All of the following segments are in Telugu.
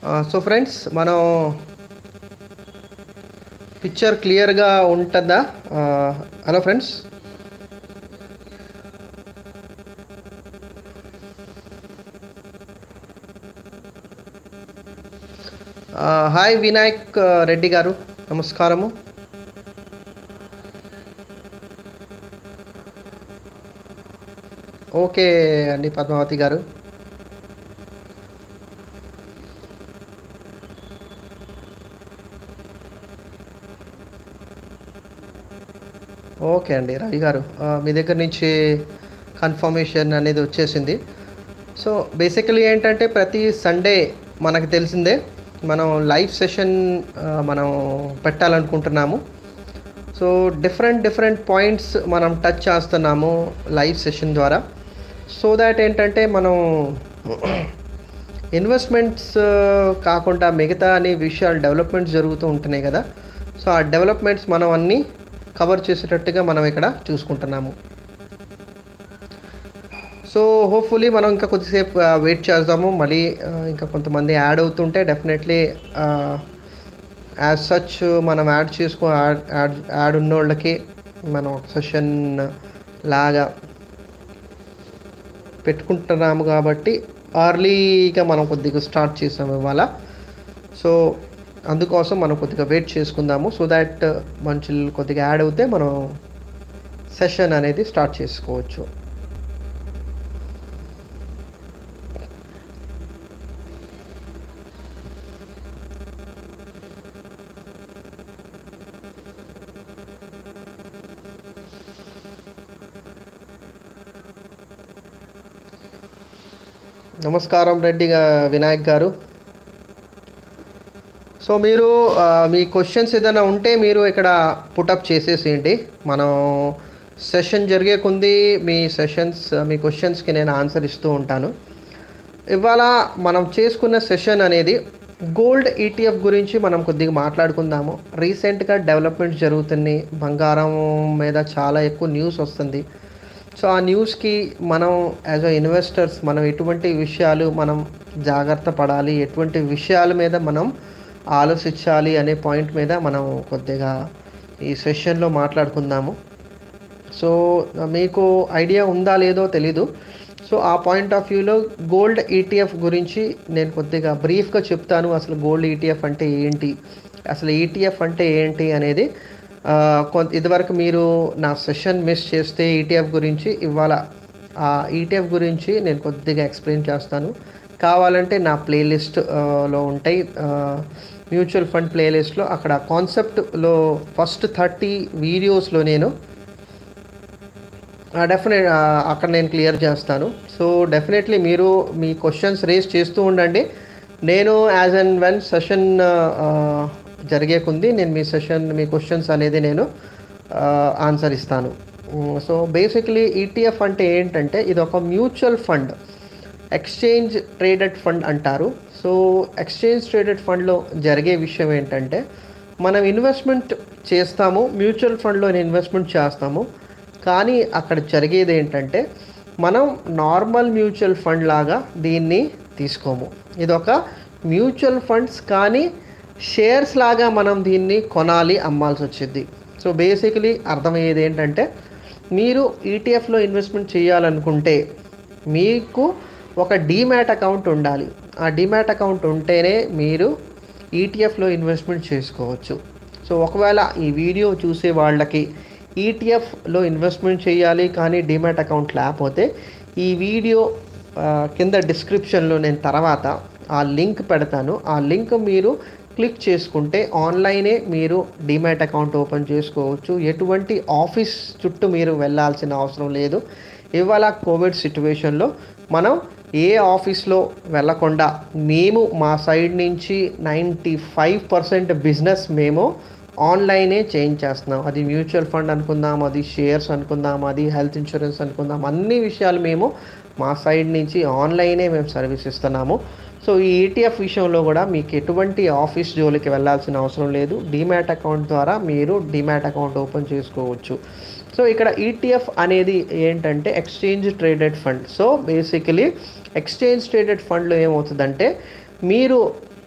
సో ఫ్రెండ్స్ మనం పిక్చర్ క్లియర్గా ఉంటుందా hello friends hi Vinayak Reddy garu నమస్కారము ఓకే అండి పద్మావతి గారు ఓకే అండి రవి గారు ఆ, మీ దగ్గర నుంచి కన్ఫర్మేషన్ అనేది వచ్చేసింది సో బేసికలీ ఏంటంటే ప్రతి సండే మనకు తెలిసిందే మనం లైవ్ సెషన్ ఆ, మనం పెట్టాలనుకుంటున్నాము సో డిఫరెంట్ డిఫరెంట్ పాయింట్స్ మనం టచ్ చేస్తున్నాము లైవ్ సెషన్ ద్వారా సో దాట్ ఏంటంటే మనం ఇన్వెస్ట్మెంట్స్ కాకుండా మిగతా అనే విషయాలు డెవలప్మెంట్స్ జరుగుతూ ఉంటున్నాయి కదా సో ఆ డెవలప్మెంట్స్ మనం అన్నీ కవర్ చేసేటట్టుగా మనం ఇక్కడ చూసుకుంటున్నాము సో హోప్ఫుల్లీ మనం ఇంకా కొద్దిసేపు వెయిట్ చేద్దాము మళ్ళీ ఆ, ఇంకా కొంతమంది యాడ్ అవుతుంటే డెఫినెట్లీ యాజ్ సచ్ మనం యాడ్ చేసుకో యాడ్ యాడ్ యాడ్ ఉన్న వాళ్ళకి మనం ఒక సెషన్ లాగా పెట్టుకుంటున్నాము కాబట్టి అర్లీగా మనం కొద్దిగా స్టార్ట్ చేసాము ఇవాళ సో అందుకోసం మనం కొద్దిగా వెయిట్ చేసుకుందాము సో దాట్ మనుషులు కొద్దిగా యాడ్ అవుతే మనం సెషన్ అనేది స్టార్ట్ చేసుకోవచ్చు నమస్కారం రెడ్డి గా- వినాయక్ గారు సో మీరు ఆ, మీ క్వశ్చన్స్ ఏదైనా ఉంటే మీరు ఇక్కడ పుటప్ చేసేసేయండి మనం సెషన్ జరిగే కొంది మీ సెషన్స్ మీ క్వశ్చన్స్కి నేను ఆన్సర్ ఇస్తూ ఉంటాను ఇవాళ మనం చేసుకున్న సెషన్ అనేది గోల్డ్ ఈటీఎఫ్ గురించి మనం కొద్దిగా మాట్లాడుకుందాము రీసెంట్గా డెవలప్మెంట్స్ జరుగుతున్నాయి బంగారం మీద చాలా ఎక్కువ న్యూస్ వస్తుంది సో ఆ న్యూస్కి మనం యాజ్ అ ఇన్వెస్టర్స్ మనం ఎటువంటి విషయాలు మనం జాగ్రత్త పడాలి ఎటువంటి విషయాల మీద మనం ఆలోచించాలి అనే పాయింట్ మీద మనం కొద్దిగా ఈ సెషన్లో మాట్లాడుకుందాము సో మీకు ఐడియా ఉందా లేదో తెలీదు సో ఆ పాయింట్ ఆఫ్ వ్యూలో గోల్డ్ ఈటీఎఫ్ గురించి నేను కొద్దిగా బ్రీఫ్గా చెప్తాను అసలు గోల్డ్ ఈటీఎఫ్ అంటే ఏంటి అసలు ఈటీఎఫ్ అంటే ఏంటి అనేది ఆ, కొంత ఇదివరకు మీరు నా సెషన్ మిస్ చేస్తే ఈటీఎఫ్ గురించి ఇవాళ ఆ ఈటీఎఫ్ గురించి నేను కొద్దిగా ఎక్స్ప్లెయిన్ చేస్తాను కావాలంటే నా ప్లేలిస్ట్ లో ఉంటాయి మ్యూచువల్ ఫండ్ ప్లేలిస్ట్లో అక్కడ కాన్సెప్ట్లో ఫస్ట్ థర్టీ వీడియోస్లో నేను డెఫినెట్ అక్కడ నేను క్లియర్ చేస్తాను సో డెఫినెట్లీ మీరు మీ క్వశ్చన్స్ రేస్ చేస్తూ ఉండండి నేను యాజ్ అండ్ వెన్ సెషన్ జరిగే కొంది నేను మీ సెషన్ మీ క్వశ్చన్స్ అనేది నేను ఆన్సర్ ఇస్తాను సో బేసిక్లీ ఈటీఎఫ్ అంటే ఏంటంటే ఇది ఒక mutual fund exchange traded fund అంటారు సో ఎక్స్చేంజ్ ట్రేడెడ్ ఫండ్లో జరిగే విషయం ఏంటంటే మనం ఇన్వెస్ట్మెంట్ చేస్తాము మ్యూచువల్ ఫండ్లో ఇన్వెస్ట్మెంట్ చేస్తాము కానీ అక్కడ జరిగేది ఏంటంటే మనం నార్మల్ మ్యూచువల్ ఫండ్ లాగా దీన్ని తీసుకోము ఇది ఒక మ్యూచువల్ ఫండ్స్ కానీ షేర్స్ లాగా మనం దీన్ని కొనాలి అమ్మాల్సి వచ్చింది సో బేసికలీ అర్థమయ్యేది ఏంటంటే మీరు ఈటీఎఫ్లో ఇన్వెస్ట్మెంట్ చేయాలనుకుంటే మీకు ఒక డీమ్యాట్ అకౌంట్ ఉండాలి ఆ డీమ్యాట్ అకౌంట్ ఉంటేనే మీరు ఈటీఎఫ్లో ఇన్వెస్ట్మెంట్ చేసుకోవచ్చు సో ఒకవేళ ఈ వీడియో చూసే వాళ్ళకి ఈటీఎఫ్లో ఇన్వెస్ట్మెంట్ చేయాలి కానీ డీమ్యాట్ అకౌంట్ లేకపోతే ఈ వీడియో ఆ, కింద డిస్క్రిప్షన్లో నేను తర్వాత ఆ లింక్ పెడతాను ఆ లింక్ మీరు క్లిక్ చేసుకుంటే ఆన్లైనే మీరు డిమాట్ అకౌంట్ ఓపెన్ చేసుకోవచ్చు ఎటువంటి ఆఫీస్ చుట్టూ మీరు వెళ్ళాల్సిన అవసరం లేదు ఇవాళ కోవిడ్ సిచ్యువేషన్లో మనం ఏ ఆఫీస్లో వెళ్ళకుండా మేము మా సైడ్ నుంచి నైంటీ ఫైవ్ పర్సెంట్ బిజినెస్ మేము ఆన్లైనే చేంజ్ చేస్తున్నాం అది మ్యూచువల్ ఫండ్ అనుకుందాం అది షేర్స్ అనుకుందాం అది హెల్త్ ఇన్సూరెన్స్ అనుకుందాం అన్ని విషయాలు మేము మా సైడ్ నుంచి ఆన్లైనే మేము సర్వీస్ ఇస్తున్నాము సో ఈ ఈటీఎఫ్ విషయంలో కూడా మీకు ఎటువంటి ఆఫీస్ జోలికి వెళ్ళాల్సిన అవసరం లేదు డిమాట్ అకౌంట్ ద్వారా మీరు డిమాట్ అకౌంట్ ఓపెన్ చేసుకోవచ్చు సో ఇక్కడ ఈటీఎఫ్ అనేది ఏంటంటే exchange traded fund so basically exchange traded ఫండ్లో ఏమవుతుందంటే మీరు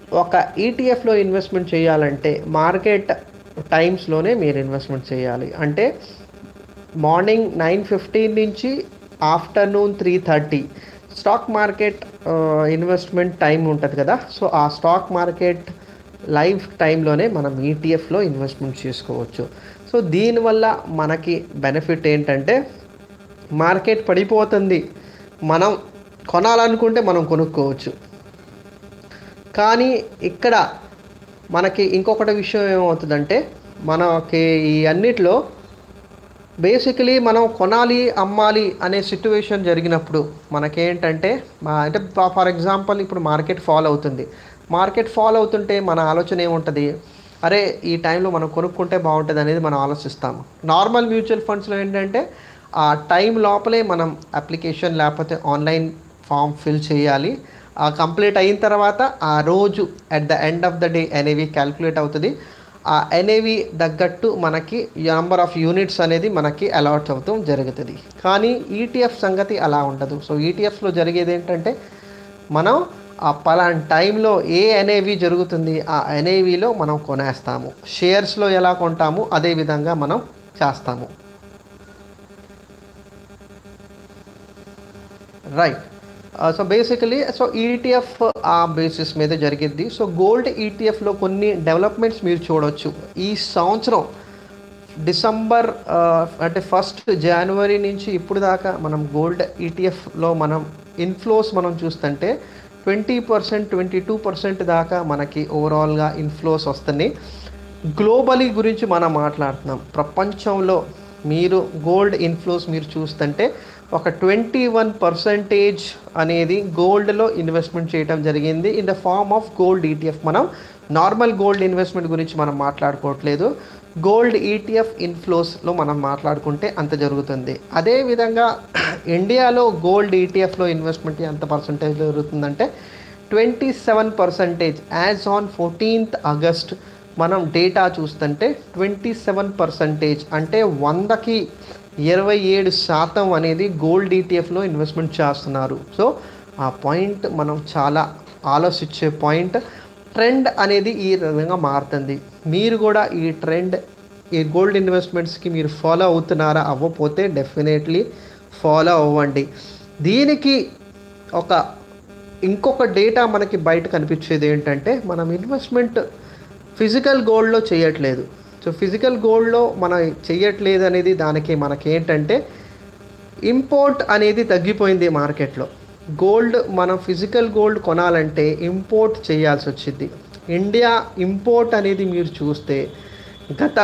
ఒక ఈటీఎఫ్లో ఇన్వెస్ట్మెంట్ చేయాలంటే మార్కెట్ టైమ్స్లోనే మీరు ఇన్వెస్ట్మెంట్ చేయాలి అంటే మార్నింగ్ నైన్ ఫిఫ్టీన్ నుంచి afternoon three thirty stock market investment time ఉంటుంది కదా సో ఆ స్టాక్ మార్కెట్ లైవ్ టైంలోనే మనం ఈటీఎఫ్లో ఇన్వెస్ట్మెంట్ చేసుకోవచ్చు సో దీనివల్ల మనకి బెనిఫిట్ ఏంటంటే మార్కెట్ పడిపోతుంది మనం కొనాలనుకుంటే మనం కొనుక్కోవచ్చు కానీ ఇక్కడ మనకి ఇంకొకటి విషయం ఏమవుతుందంటే మనకి ఈ అన్నిట్లో బేసికలీ మనం కొనాలి అమ్మాలి అనే సిట్యువేషన్ జరిగినప్పుడు మనకేంటంటే మా అంటే ఫర్ ఎగ్జాంపుల్ ఇప్పుడు మార్కెట్ ఫాల్ అవుతుంది మార్కెట్ ఫాల్ అవుతుంటే మన ఆలోచన ఏముంటుంది అరే ఈ టైంలో మనం కొనుక్కుంటే బాగుంటుంది అనేది మనం ఆలోచిస్తాము నార్మల్ మ్యూచువల్ ఫండ్స్లో ఏంటంటే ఆ టైం లోపలే మనం అప్లికేషన్ లేకపోతే ఆన్లైన్ ఫామ్ ఫిల్ చేయాలి ఆ కంప్లీట్ అయిన తర్వాత ఆ రోజు at the end of the day NAV calculate అవుతుంది ఆ ఎన్ఏవి తగ్గట్టు మనకి నెంబర్ ఆఫ్ యూనిట్స్ అనేది మనకి అలాట్ అవుతాం జరుగుతుంది కానీ ఈటీఎఫ్ సంగతి అలా ఉండదు సో ఈటీఎఫ్లో జరిగేది ఏంటంటే మనం ఆ పలాన్ టైంలో ఏ ఎన్ఏవి జరుగుతుంది ఆ ఎన్ఏవిలో మనం కొనేస్తాము షేర్స్లో ఎలా కొంటాము అదే విధంగా మనం చేస్తాము right so basically so ETF ఆ బేసిస్ మీద జరిగిద్ది సో గోల్డ్ ఈటీఎఫ్లో కొన్ని డెవలప్మెంట్స్ మీరు చూడొచ్చు ఈ సంవత్సరం డిసెంబర్ ఆ, అంటే ఫస్ట్ జనవరి నుంచి ఇప్పుడు దాకా మనం గోల్డ్ ఈటీఎఫ్లో మనం ఇన్ఫ్లోస్ మనం చూస్తుంటే twenty percent twenty two percent దాకా మనకి ఓవరాల్గా ఇన్ఫ్లోస్ వస్తున్నాయి గ్లోబలీ గురించి మనం మాట్లాడుతున్నాం ప్రపంచంలో మీరు గోల్డ్ ఇన్ఫ్లోస్ మీరు చూస్తుంటే ఒక ట్వంటీ వన్ పర్సెంటేజ్ అనేది గోల్డ్లో ఇన్వెస్ట్మెంట్ చేయడం జరిగింది in the form of gold ETF మనం నార్మల్ గోల్డ్ ఇన్వెస్ట్మెంట్ గురించి మనం మాట్లాడుకోవట్లేదు గోల్డ్ ఈటీఎఫ్ ఇన్ఫ్లోస్లో మనం మాట్లాడుకుంటే అంత జరుగుతుంది అదేవిధంగా ఇండియాలో గోల్డ్ ఈటీఎఫ్లో ఇన్వెస్ట్మెంట్ ఎంత పర్సంటేజ్ జరుగుతుందంటే twenty seven percentage as on fourteenth August మనం డేటా చూస్తుంటే ట్వంటీ సెవెన్ పర్సంటేజ్ అంటే వందకి ఇరవై ఏడు శాతం అనేది గోల్డ్ ఈటీఎఫ్లో ఇన్వెస్ట్మెంట్ చేస్తున్నారు సో ఆ పాయింట్ మనం చాలా ఆలోచించే పాయింట్ ట్రెండ్ అనేది ఈ విధంగా మారుతుంది మీరు కూడా ఈ ట్రెండ్ ఈ గోల్డ్ ఇన్వెస్ట్మెంట్స్కి మీరు ఫాలో అవుతున్నారా అవ్వకపోతే డెఫినెట్లీ ఫాలో అవ్వండి దీనికి ఒక ఇంకొక డేటా మనకి బయట కనిపించేది ఏంటంటే మనం ఇన్వెస్ట్మెంట్ ఫిజికల్ గోల్డ్లో చేయట్లేదు సో ఫిజికల్ గోల్డ్లో మనం చేయట్లేదు అనేది దానికి మనకేంటంటే ఇంపోర్ట్ అనేది తగ్గిపోయింది మార్కెట్లో గోల్డ్ మనం ఫిజికల్ గోల్డ్ కొనాలంటే ఇంపోర్ట్ చేయాల్సి వచ్చింది ఇండియా ఇంపోర్ట్ అనేది మీరు చూస్తే గత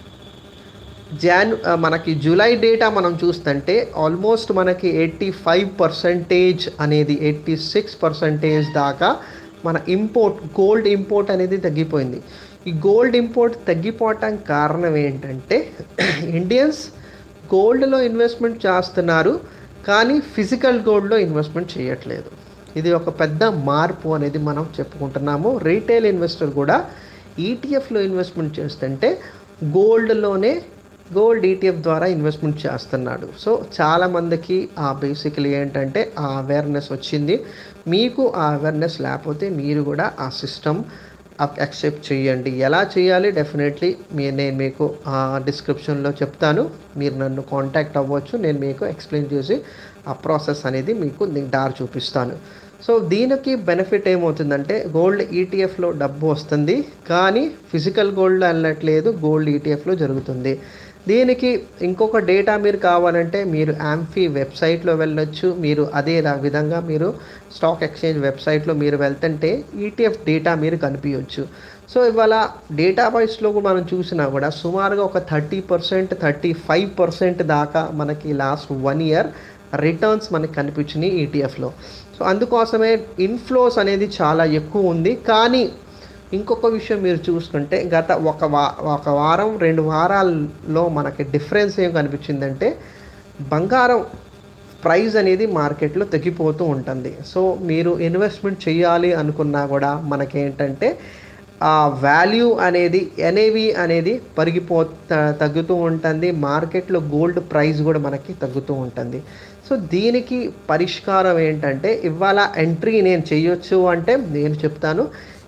జాన్ ఆ, మనకి జూలై డేటా మనం చూస్తుంటే ఆల్మోస్ట్ మనకి ఎయిటీ ఫైవ్ పర్సంటేజ్ అనేది ఎయిటీ సిక్స్ పర్సంటేజ్ దాకా మన ఇంపోర్ట్ గోల్డ్ ఇంపోర్ట్ అనేది తగ్గిపోయింది ఈ గోల్డ్ ఇంపోర్ట్ తగ్గిపోవటం కారణం ఏంటంటే ఇండియన్స్ గోల్డ్లో ఇన్వెస్ట్మెంట్ చేస్తున్నారు కానీ ఫిజికల్ గోల్డ్లో ఇన్వెస్ట్మెంట్ చేయట్లేదు ఇది ఒక పెద్ద మార్పు అనేది మనం చెప్పుకుంటున్నాము రీటైల్ ఇన్వెస్టర్ కూడా ఈటీఎఫ్లో ఇన్వెస్ట్మెంట్ చేస్తుంటే గోల్డ్లోనే గోల్డ్ ఈటీఎఫ్ ద్వారా ఇన్వెస్ట్మెంట్ చేస్తున్నాడు సో చాలామందికి ఆ బేసికలీ ఏంటంటే ఆ అవేర్నెస్ వచ్చింది మీకు ఆ అవేర్నెస్ లేకపోతే మీరు కూడా ఆ సిస్టమ్ యాక్సెప్ట్ చేయండి ఎలా చేయాలి డెఫినెట్లీ మీ నేను మీకు డిస్క్రిప్షన్లో చెప్తాను మీరు నన్ను కాంటాక్ట్ అవ్వచ్చు నేను మీకు ఎక్స్ప్లెయిన్ చేసి ఆ ప్రాసెస్ అనేది మీకు నేను దారి చూపిస్తాను సో దీనికి బెనిఫిట్ ఏమవుతుందంటే గోల్డ్ ఈటీఎఫ్లో డబ్బు వస్తుంది కానీ ఫిజికల్ గోల్డ్ వెళ్ళట్లేదు గోల్డ్ ఈటీఎఫ్లో జరుగుతుంది దీనికి ఇంకొక డేటా మీరు కావాలంటే మీరు యాంఫీ వెబ్సైట్లో వెళ్ళొచ్చు మీరు అదే రా- విధంగా మీరు స్టాక్ ఎక్స్చేంజ్ వెబ్సైట్లో మీరు వెళ్తుంటే ఈటీఎఫ్ డేటా మీరు కనిపించవచ్చు సో ఇవాళ డేటా వైస్లో కూడా మనం చూసినా కూడా సుమారుగా ఒక thirty percent thirty five percent దాకా మనకి లాస్ట్ వన్ ఇయర్ రిటర్న్స్ మనకి కనిపించినాయి ఈటీఎఫ్లో సో అందుకోసమే ఇన్ఫ్లోస్ అనేది చాలా ఎక్కువ ఉంది కానీ ఇంకొక విషయం మీరు చూసుకుంటే గత ఒక వా ఒక వారం రెండు వారాల్లో మనకి డిఫరెన్స్ ఏం కనిపించిందంటే బంగారం ప్రైస్ అనేది మార్కెట్లో తగ్గిపోతూ ఉంటుంది సో మీరు ఇన్వెస్ట్మెంట్ చేయాలి అనుకున్నా కూడా మనకేంటంటే ఆ వాల్యూ అనేది ఎనేవి అనేది పరిగిపో త- తగ్గుతూ ఉంటుంది మార్కెట్లో గోల్డ్ ప్రైస్ కూడా మనకి తగ్గుతూ ఉంటుంది సో దీనికి పరిష్కారం ఏంటంటే ఇవాళ ఎంట్రీ నేను చేయొచ్చు అంటే నేను చెప్తాను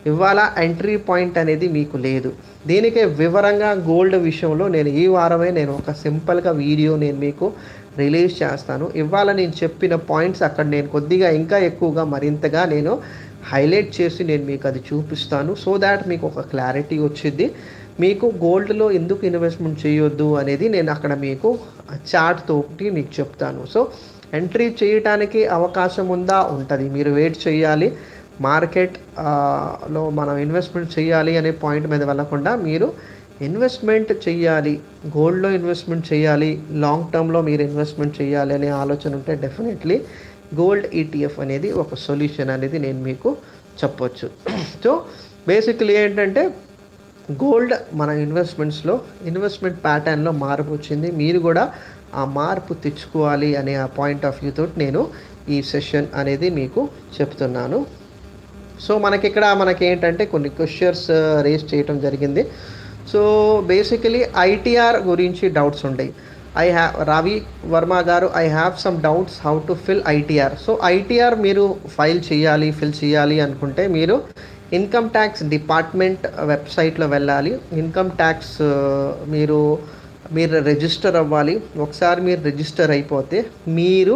ఇవాళ ఎంట్రీ పాయింట్ అనేది మీకు లేదు దీనికే వివరంగా గోల్డ్ విషయంలో నేను ఈ వారమే నేను ఒక సింపుల్గా వీడియో నేను మీకు రిలీజ్ చేస్తాను ఇవాళ నేను చెప్పిన పాయింట్స్ అక్కడ నేను కొద్దిగా ఇంకా ఎక్కువగా మరింతగా నేను హైలైట్ చేసి నేను మీకు అది చూపిస్తాను సో దాట్ మీకు ఒక క్లారిటీ వచ్చింది మీకు గోల్డ్లో ఎందుకు ఇన్వెస్ట్మెంట్ చేయొద్దు అనేది నేను అక్కడ మీకు చార్ట్ తోటి మీకు చెప్తాను సో ఎంట్రీ చేయటానికి అవకాశం ఉందా ఉంటుంది మీరు వెయిట్ చేయాలి మార్కెట్ ఆ, లో మనం ఇన్వెస్ట్మెంట్ చేయాలి అనే పాయింట్ మీద వెళ్ళకుండా మీరు ఇన్వెస్ట్మెంట్ చేయాలి గోల్డ్లో ఇన్వెస్ట్మెంట్ చేయాలి లాంగ్ టర్మ్లో మీరు ఇన్వెస్ట్మెంట్ చేయాలి అనే ఆలోచన ఉంటే డెఫినెట్లీ గోల్డ్ ఈటీఎఫ్ అనేది ఒక సొల్యూషన్ అనేది నేను మీకు చెప్పొచ్చు సో బేసిక్లీ ఏంటంటే గోల్డ్ మన ఇన్వెస్ట్మెంట్స్లో ఇన్వెస్ట్మెంట్ ప్యాటర్న్లో మార్పు వచ్చింది మీరు కూడా ఆ మార్పు తెచ్చుకోవాలి అనే ఆ పాయింట్ ఆఫ్ వ్యూ తోటి నేను ఈ సెషన్ అనేది మీకు చెప్తున్నాను సో మనకి ఇక్కడ మనకి ఏంటంటే కొన్ని క్వశ్చన్స్ రేస్ చేయటం జరిగింది సో బేసికలీ ఐటీఆర్ గురించి డౌట్స్ ఉంటాయి I have Ravi Varma garu I have some doubts how to fill ITR so ITR మీరు ఫైల్ చేయాలి ఫిల్ చేయాలి అనుకుంటే మీరు ఇన్కమ్ ట్యాక్స్ డిపార్ట్మెంట్ వెబ్సైట్లో వెళ్ళాలి ఇన్కమ్ ట్యాక్స్ మీరు మీరు రిజిస్టర్ అవ్వాలి ఒకసారి మీరు రిజిస్టర్ అయిపోతే మీరు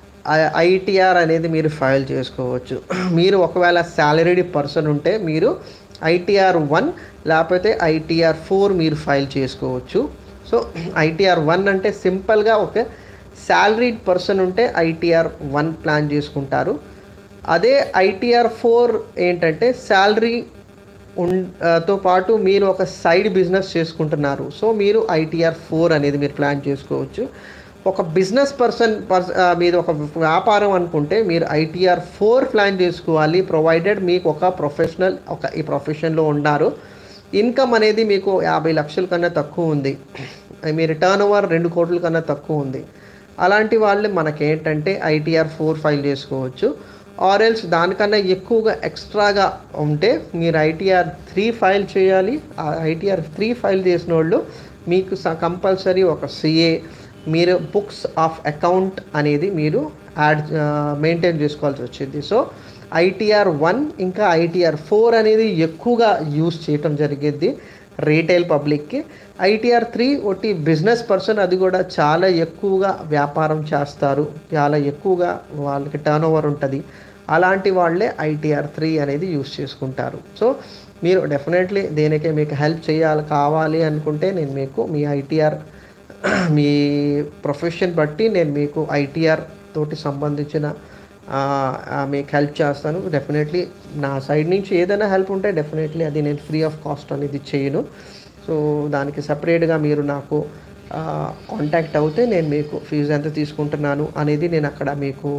ఐటీఆర్ అనేది మీరు ఫైల్ చేసుకోవచ్చు మీరు ఒకవేళ శాలరీడ్ పర్సన్ ఉంటే మీరు ఐటీఆర్ వన్ లేకపోతే ఐటీఆర్ ఫోర్ మీరు ఫైల్ చేసుకోవచ్చు సో ఐటీఆర్ వన్ అంటే సింపుల్గా ఒక శాలరీడ్ పర్సన్ ఉంటే ఐటీఆర్ వన్ ప్లాన్ చేసుకుంటారు అదే ఐటీఆర్ ఫోర్ ఏంటంటే శాలరీ ఉన్ ఆ, తో పాటు మీరు ఒక సైడ్ బిజినెస్ చేసుకుంటున్నారు సో మీరు ఐటీఆర్ ఫోర్ అనేది మీరు ప్లాన్ చేసుకోవచ్చు ఒక బిజినెస్ పర్సన్ పర్స్ ఆ, మీరు ఒక వ్యాపారం అనుకుంటే మీరు ఐటీఆర్ ఫోర్ ప్లాన్ చేసుకోవాలి ప్రొవైడెడ్ మీకు ఒక ప్రొఫెషనల్ ఒక ఈ ప్రొఫెషన్లో ఉన్నారు ఇన్కమ్ అనేది మీకు యాభై లక్షల కన్నా తక్కువ ఉంది మీరు టర్న్ ఓవర్ రెండు కోట్ల కన్నా తక్కువ ఉంది అలాంటి వాళ్ళు మనకేంటంటే ఐటీఆర్ ఫోర్ ఫైల్ చేసుకోవచ్చు ఆర్ఎల్స్ దానికన్నా ఎక్కువగా ఎక్స్ట్రాగా ఉంటే మీరు ఐటీఆర్ త్రీ ఫైల్ చేయాలి ఆ ఐటీఆర్ త్రీ ఫైల్ చేసిన వాళ్ళు మీకు కంపల్సరీ ఒక సిఏ మీరు బుక్స్ ఆఫ్ అకౌంట్ అనేది మీరు యాడ్ మెయింటైన్ చేసుకోవాల్సి వచ్చింది సో ఐటీఆర్ వన్ ఇంకా ఐటీఆర్ ఫోర్ అనేది ఎక్కువగా యూస్ చేయటం జరిగింది రీటైల్ పబ్లిక్కి ఐటీఆర్ త్రీ ఒకటి బిజినెస్ పర్సన్ అది కూడా చాలా ఎక్కువగా వ్యాపారం చేస్తారు చాలా ఎక్కువగా వాళ్ళకి టర్న్ ఓవర్ ఉంటుంది అలాంటి వాళ్ళే ఐటీఆర్ త్రీ అనేది యూస్ చేసుకుంటారు సో మీరు డెఫినెట్లీ దేనికే మీకు హెల్ప్ చేయాలి కావాలి అనుకుంటే నేను మీకు మీ ఐటీఆర్ మీ ప్రొఫెషన్ బట్టి నేను మీకు ఐటీఆర్ తోటి సంబంధించిన ఆ, ఆ, మీకు హెల్ప్ చేస్తాను డెఫినెట్లీ నా సైడ్ నుంచి ఏదైనా హెల్ప్ ఉంటే డెఫినెట్లీ అది నేను ఫ్రీ ఆఫ్ కాస్ట్ అనేది చేయను సో దానికి సపరేట్గా మీరు నాకు కాంటాక్ట్ అవుతే నేను మీకు ఫీజు ఎంత తీసుకుంటున్నాను అనేది నేను అక్కడ మీకు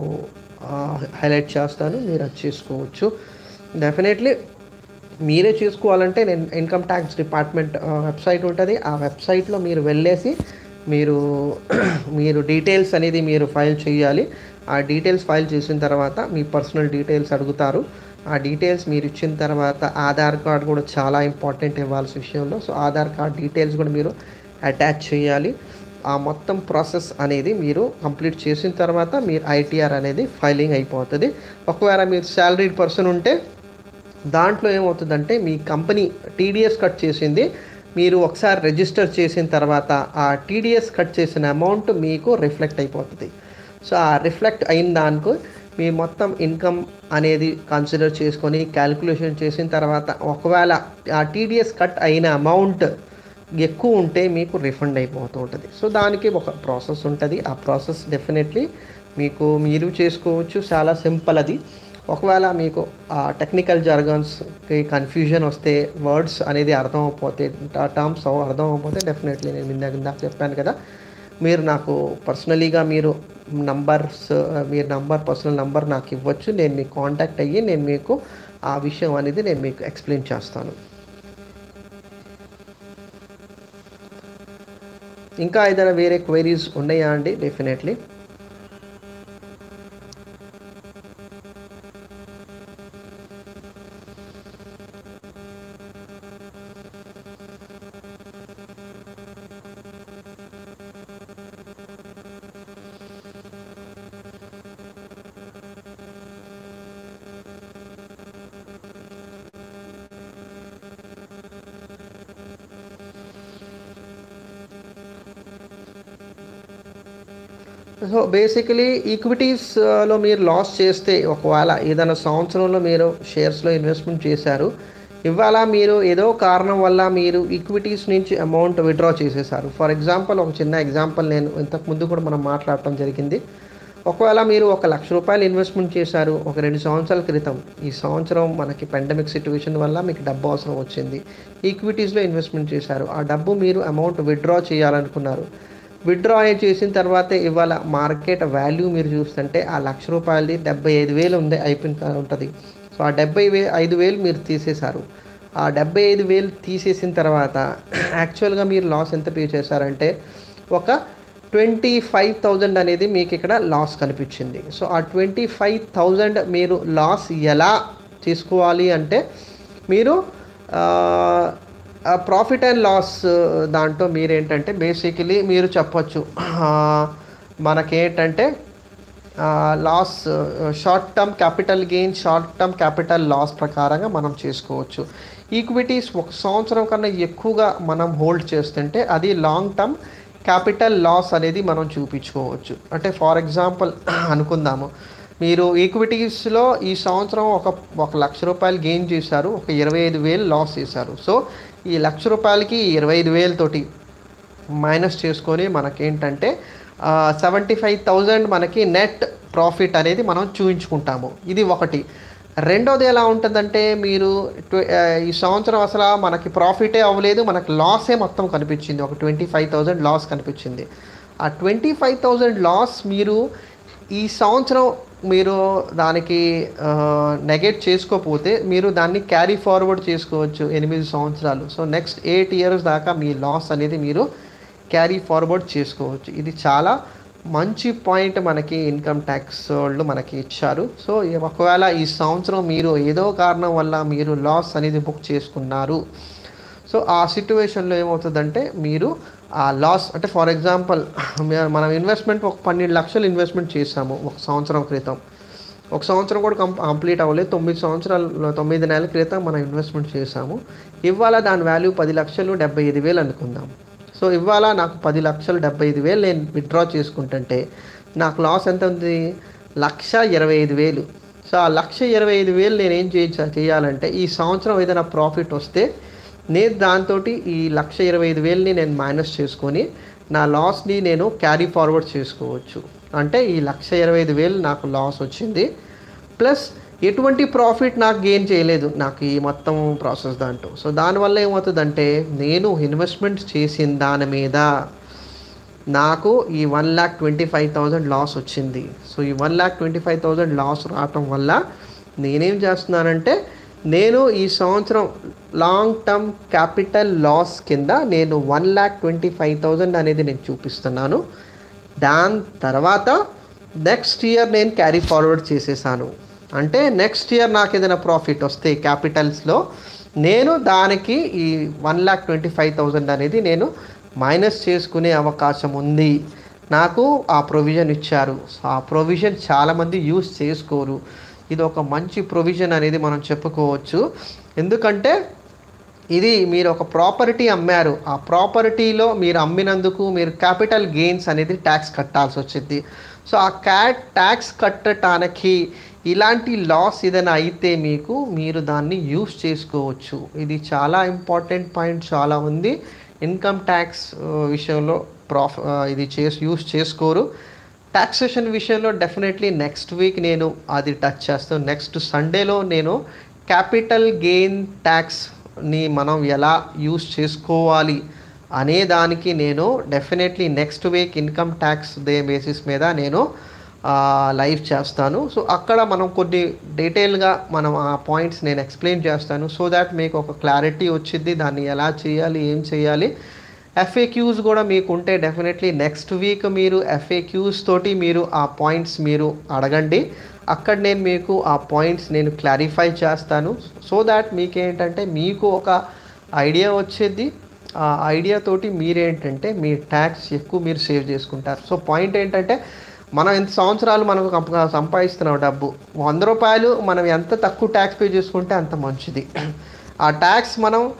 హైలైట్ చేస్తాను మీరు అది చేసుకోవచ్చు డెఫినెట్లీ మీరే చూసుకోవాలంటే నేను ఇన్కమ్ ట్యాక్స్ డిపార్ట్మెంట్ వెబ్సైట్ ఉంటుంది ఆ వెబ్సైట్లో మీరు వెళ్ళేసి మీరు మీరు డీటెయిల్స్ అనేది మీరు ఫైల్ చేయాలి ఆ డీటెయిల్స్ ఫైల్ చేసిన తర్వాత మీ పర్సనల్ డీటెయిల్స్ అడుగుతారు ఆ డీటెయిల్స్ మీరు ఇచ్చిన తర్వాత ఆధార్ కార్డ్ కూడా చాలా ఇంపార్టెంట్ ఇవ్వాల్సిన విషయంలో సో ఆధార్ కార్డ్ డీటెయిల్స్ కూడా మీరు అటాచ్ చేయాలి ఆ మొత్తం ప్రాసెస్ అనేది మీరు కంప్లీట్ చేసిన తర్వాత మీరు ఐటీఆర్ అనేది ఫైలింగ్ అయిపోతుంది ఒకవేళ మీరు శాలరీడ్ పర్సన్ ఉంటే దాంట్లో ఏమవుతుందంటే మీ కంపెనీ టీడీఎస్ కట్ చేసింది మీరు ఒకసారి రిజిస్టర్ చేసిన తర్వాత ఆ టీడీఎస్ కట్ చేసిన అమౌంట్ మీకు రిఫ్లెక్ట్ అయిపోతుంది సో ఆ రిఫ్లెక్ట్ అయిన దానికి మీ మొత్తం ఇన్కమ్ అనేది కన్సిడర్ చేసుకొని క్యాలిక్యులేషన్ చేసిన తర్వాత ఒకవేళ ఆ టీడీఎస్ కట్ అయిన అమౌంట్ ఎక్కువ ఉంటే మీకు రిఫండ్ అయిపోతూ ఉంటుంది సో దానికి ఒక ప్రాసెస్ ఉంటుంది ఆ ప్రాసెస్ డెఫినెట్లీ మీకు మీరు చేసుకోవచ్చు చాలా సింపుల్ అది ఒకవేళ మీకు ఆ టెక్నికల్ జర్గన్స్కి కన్ఫ్యూజన్ వస్తే వర్డ్స్ అనేది అర్థం అవ్వకపోతే టర్మ్స్ అర్థం అవ్వకపోతే డెఫినెట్లీ నేను ఇందాక ఇందాక చెప్పాను కదా మీరు నాకు పర్సనలీగా మీరు నంబర్స్ మీరు నంబర్ పర్సనల్ నంబర్ నాకు ఇవ్వచ్చు నేను మీకు కాంటాక్ట్ అయ్యి నేను మీకు ఆ విషయం అనేది నేను మీకు ఎక్స్ప్లెయిన్ చేస్తాను ఇంకా ఏదైనా వేరే క్వైరీస్ ఉన్నాయా అండి డెఫినెట్లీ సో బేసికలీ ఈక్విటీస్లో మీరు లాస్ చేస్తే ఒకవేళ ఏదైనా సంవత్సరంలో మీరు షేర్స్లో ఇన్వెస్ట్మెంట్ చేశారు ఇవాళ మీరు ఏదో కారణం వల్ల మీరు ఈక్విటీస్ నుంచి అమౌంట్ విత్డ్రా చేసేసారు ఫర్ ఎగ్జాంపుల్ ఒక చిన్న ఎగ్జాంపుల్ నేను ఇంతకు ముందు కూడా మనం మాట్లాడటం జరిగింది ఒకవేళ మీరు ఒక లక్ష రూపాయలు ఇన్వెస్ట్మెంట్ చేశారు ఒక రెండు సంవత్సరాల క్రితం ఈ సంవత్సరం మనకి పెండమిక్ సిచ్యువేషన్ వల్ల మీకు డబ్బు అవసరం వచ్చింది ఈక్విటీస్లో ఇన్వెస్ట్మెంట్ చేశారు ఆ డబ్బు మీరు అమౌంట్ విత్డ్రా చేయాలనుకున్నారు విత్డ్రా చేసిన తర్వాత ఇవాళ మార్కెట్ వాల్యూ మీరు చూస్తుంటే ఆ లక్ష రూపాయలది డెబ్బై ఐదు వేలు ఉంది అయిపోయిన ఉంటుంది సో ఆ డెబ్బై వే ఐదు వేలు మీరు తీసేశారు ఆ డెబ్బై ఐదు వేలు తీసేసిన తర్వాత యాక్చువల్గా మీరు లాస్ ఎంత పే చేశారంటే ఒక ట్వంటీ ఫైవ్ థౌజండ్ అనేది మీకు ఇక్కడ లాస్ కనిపించింది సో ఆ ట్వంటీ ఫైవ్ థౌజండ్ మీరు లాస్ ఎలా తీసుకోవాలి అంటే మీరు ప్రాఫిట్ అండ్ లాస్ దాంట్లో మీరేంటంటే బేసికలీ మీరు చెప్పొచ్చు ఆ, మనకేంటంటే loss short term capital gain short term capital loss ప్రకారంగా మనం చేసుకోవచ్చు ఈక్విటీస్ ఒక సంవత్సరం కన్నా ఎక్కువగా మనం హోల్డ్ చేస్తుంటే అది లాంగ్ టర్మ్ క్యాపిటల్ లాస్ అనేది మనం చూపించుకోవచ్చు అంటే ఫర్ ఎగ్జాంపుల్ అనుకుందాము మీరు ఈక్విటీస్లో ఈ సంవత్సరం ఒక ఒక లక్ష రూపాయలు గెయిన్ చేశారు ఒక ఇరవై ఐదు వేలు లాస్ చేశారు సో ఈ లక్ష రూపాయలకి ఇరవై ఐదు వేలతోటి మైనస్ చేసుకొని మనకేంటంటే సెవెంటీ ఫైవ్ థౌజండ్ మనకి నెట్ ప్రాఫిట్ అనేది మనం చూపించుకుంటాము ఇది ఒకటి రెండోది ఎలా ఉంటుందంటే మీరు ట్వ- ఆ, ఈ సంవత్సరం అసలు మనకి ప్రాఫిటే అవ్వలేదు మనకి లాసే మొత్తం కనిపించింది ఒక ట్వంటీ ఫైవ్ థౌజండ్ లాస్ కనిపించింది ఆ ట్వంటీ ఫైవ్ థౌజండ్ లాస్ మీరు ఈ సంవత్సరం మీరు దానికి నెగెట్ చేసుకోకపోతే మీరు దాన్ని క్యారీ ఫార్వర్డ్ చేసుకోవచ్చు ఎనిమిది సంవత్సరాలు సో నెక్స్ట్ ఎయిట్ ఇయర్స్ దాకా మీ లాస్ అనేది మీరు క్యారీ ఫార్వర్డ్ చేసుకోవచ్చు ఇది చాలా మంచి పాయింట్ మనకి ఇన్కమ్ ట్యాక్స్ వాళ్ళు మనకి ఇచ్చారు సో ఈ- ఒకవేళ ఈ సంవత్సరం మీరు ఏదో కారణం వల్ల మీరు లాస్ అనేది బుక్ చేసుకున్నారు సో ఆ సిట్యువేషన్లో ఏమవుతుందంటే మీరు ఆ లాస్ అంటే ఫర్ ఎగ్జాంపుల్ మనం ఇన్వెస్ట్మెంట్ ఒక పన్నెండు లక్షలు ఇన్వెస్ట్మెంట్ చేసాము ఒక సంవత్సరం క్రితం ఒక సంవత్సరం కూడా కం కంప్లీట్ అవ్వలేదు తొమ్మిది సంవత్సరాలు తొమ్మిది నెలల క్రితం మనం ఇన్వెస్ట్మెంట్ చేసాము ఇవాళ దాని వాల్యూ పది లక్షలు డెబ్బై ఐదు వేలు అనుకుందాం సో ఇవాళ నాకు పది లక్షలు డెబ్బై ఐదు వేలు నేను విత్డ్రా చేసుకుంటుంటే నాకు లాస్ ఎంత ఉంది లక్ష ఇరవై ఐదు వేలు సో ఆ లక్ష ఇరవై ఐదు వేలు నేను ఏం చేయ చేయాలంటే ఈ సంవత్సరం ఏదైనా ప్రాఫిట్ వస్తే నేను దాంతో ఈ లక్ష ఇరవై ఐదు వేలని నేను మైనస్ చేసుకొని నా లాస్ని నేను క్యారీ ఫార్వర్డ్ చేసుకోవచ్చు అంటే ఈ లక్ష ఇరవై ఐదు వేలు నాకు లాస్ వచ్చింది ప్లస్ ఎటువంటి ప్రాఫిట్ నాకు గెయిన్ చేయలేదు నాకు ఈ మొత్తం ప్రాసెస్ దాంట్లో సో దానివల్ల ఏమవుతుందంటే నేను ఇన్వెస్ట్మెంట్ చేసిన దాని మీద నాకు ఈ one lakh twenty five thousand loss వచ్చింది సో ఈ one lakh twenty five thousand loss రావటం వల్ల నేనేం చేస్తున్నానంటే నేను ఈ సంవత్సరం లాంగ్ టర్మ్ క్యాపిటల్ లాస్ కింద నేను one lakh twenty five thousand అనేది నేను చూపిస్తున్నాను దాని తర్వాత నెక్స్ట్ ఇయర్ నేను క్యారీ ఫార్వర్డ్ చేసేసాను అంటే నెక్స్ట్ ఇయర్ నాకు ఏదైనా ప్రాఫిట్ వస్తే క్యాపిటల్స్లో నేను దానికి ఈ one lakh twenty five thousand అనేది నేను మైనస్ చేసుకునే అవకాశం ఉంది నాకు ఆ ప్రొవిజన్ ఇచ్చారు సో ఆ ప్రొవిజన్ చాలామంది యూస్ చేసుకోరు ఇది ఒక మంచి ప్రొవిజన్ అనేది మనం చెప్పుకోవచ్చు ఎందుకంటే ఇది మీరు ఒక ప్రాపర్టీ అమ్మారు ఆ ప్రాపర్టీలో మీరు అమ్మినందుకు మీరు క్యాపిటల్ గెయిన్స్ అనేది ట్యాక్స్ కట్టాల్సి వచ్చింది సో ఆ క్యాట్ ట్యాక్స్ కట్టడానికి ఇలాంటి లాస్ ఏదైనా అయితే మీకు మీరు దాన్ని యూస్ చేసుకోవచ్చు ఇది చాలా ఇంపార్టెంట్ పాయింట్ చాలా ఉంది ఇన్కమ్ ట్యాక్స్ విషయంలో ప్రాఫ్ ఆ, ఇది చేసి యూస్ చేసుకోరు టాక్సేషన్ విషయంలో డెఫినెట్లీ నెక్స్ట్ వీక్ నేను అది టచ్ చేస్తాను నెక్స్ట్ సండేలో నేను క్యాపిటల్ గెయిన్ ట్యాక్స్ని మనం ఎలా యూస్ చేసుకోవాలి అనే దానికి నేను definitely next week income tax day basis మీద నేను లైవ్ చేస్తాను సో అక్కడ మనం కొన్ని డీటెయిల్గా మనం ఆ పాయింట్స్ నేను ఎక్స్ప్లెయిన్ చేస్తాను సో దాట్ మీకు ఒక క్లారిటీ వచ్చింది దాన్ని ఎలా చేయాలి ఏం చేయాలి ఎఫ్ఏక్యూస్ కూడా మీకు ఉంటే డెఫినెట్లీ నెక్స్ట్ వీక్ మీరు ఎఫ్ఏక్యూస్ తోటి మీరు ఆ పాయింట్స్ మీరు అడగండి అక్కడ నేను మీకు ఆ పాయింట్స్ నేను క్లారిఫై చేస్తాను సో దాట్ మీకేంటంటే మీకు ఒక ఐడియా వచ్చేది ఆ ఐడియా తోటి మీరేంటంటే మీ ట్యాక్స్ ఎక్కువ మీరు సేవ్ చేసుకుంటారు సో పాయింట్ ఏంటంటే మనం ఎంత సంవత్సరాలు మనం కంప- సంపాదిస్తున్నాం డబ్బు వంద రూపాయలు మనం ఎంత తక్కువ ట్యాక్స్ పే చేసుకుంటే అంత మంచిది ఆ ట్యాక్స్ మనం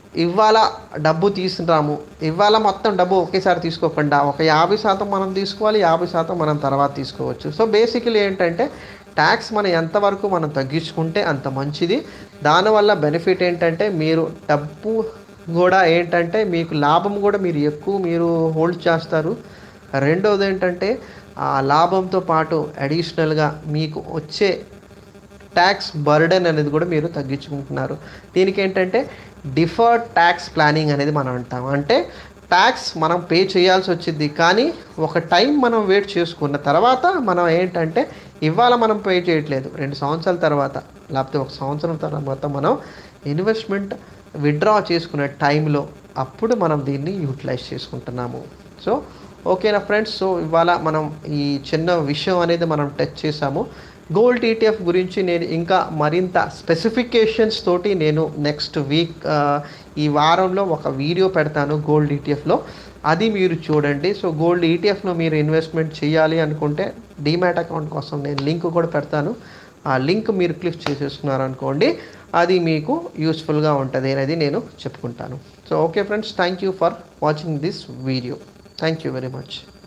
ఇవాళ డబ్బు తీసుకురాము ఇవాళ మొత్తం డబ్బు ఒకేసారి తీసుకోకుండా ఒక యాభై శాతం మనం తీసుకోవాలి యాభై శాతం మనం తర్వాత తీసుకోవచ్చు సో బేసికలీ ఏంటంటే ట్యాక్స్ మనం ఎంతవరకు మనం తగ్గించుకుంటే అంత మంచిది దానివల్ల బెనిఫిట్ ఏంటంటే మీరు డబ్బు కూడా ఏంటంటే మీకు లాభం కూడా మీరు ఎక్కువ మీరు హోల్డ్ చేస్తారు రెండవది ఏంటంటే ఆ లాభంతో పాటు అడిషనల్గా మీకు వచ్చే ట్యాక్స్ బర్డెన్ అనేది కూడా మీరు తగ్గించుకుంటున్నారు దీనికి ఏంటంటే డిఫర్డ్ ట్యాక్స్ ప్లానింగ్ అనేది మనం అంటాం అంటే ట్యాక్స్ మనం పే చేయాల్సి వచ్చింది కానీ ఒక టైం మనం వెయిట్ చేసుకున్న తర్వాత మనం ఏంటంటే ఇవాళ మనం పే చేయట్లేదు రెండు సంవత్సరాల తర్వాత లేకపోతే ఒక సంవత్సరం తర్వాత మనం ఇన్వెస్ట్మెంట్ విత్డ్రా చేసుకునే టైంలో అప్పుడు మనం దీన్ని యూటిలైజ్ చేసుకుంటున్నాము సో ఓకేనా ఫ్రెండ్స్ సో ఇవాళ మనం ఈ చిన్న విషయం అనేది మనం టచ్ చేసాము గోల్డ్ ఈటీఎఫ్ గురించి నేను ఇంకా మరింత స్పెసిఫికేషన్స్ తోటి నేను నెక్స్ట్ వీక్ ఈ వారంలో ఒక వీడియో పెడతాను గోల్డ్ ఈటీఎఫ్లో అది మీరు చూడండి సో గోల్డ్ ఈటీఎఫ్లో మీరు ఇన్వెస్ట్మెంట్ చేయాలి అనుకుంటే డీమ్యాట్ అకౌంట్ కోసం నేను లింక్ కూడా పెడతాను ఆ లింక్ మీరు క్లిక్ చేసేసుకున్నారు అనుకోండి అది మీకు యూస్ఫుల్గా ఉంటుంది అనేది నేను చెప్పుకుంటాను so okay friends thank you for watching this video thank you very much